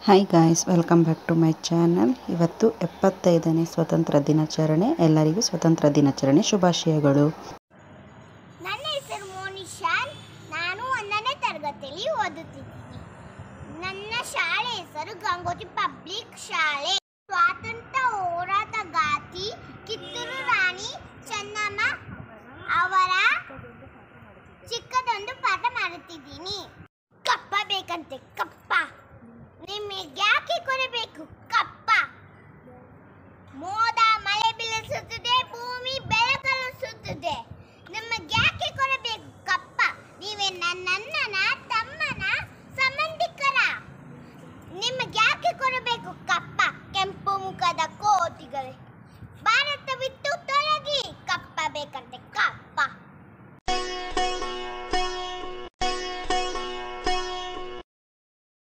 hi guys welcome back to my channel ಇವತ್ತು ಎಪ್ಪತ್ತೈದನೇ ಸ್ವತಂತ್ರ ದಿನಾಚರಣೆ ಎಲ್ಲರಿಗೂ ಸ್ವತಂತ್ರ ದಿನಾಚರಣೆ ಶುಭಾಶಯಗಳು ನನ್ನ ಹೆಸರು ಮೋನಿಶಾನ್ ನಾನು ಒಂದನೇ ತರಗತಿಯಲ್ಲಿ ಓದುತ್ತಿದ್ದೀನಿ ನನ್ನ ಶಾಲೆ ಹೆಸರು ಗಂಗೋತ್ರಿ ಪಬ್ಲಿಕ್ ಶಾಲೆ ಸ್ವಾತಂತ್ರ್ಯ ಹೋರಾಟಗಾತಿ ಕಿತ್ತೂರು ರಾಣಿ ಚೆನ್ನಮ್ಮ ಅವರ ಚಿಕ್ಕದೊಂದು ಪಾಠ ಮಾಡುತ್ತಿದ್ದೀನಿ ಕಪ್ಪ ಬೇಕಂತೆ ಕಪ್ಪ ನಿಮಗೆ ಯಾಕೆ ಕೊಡಬೇಕು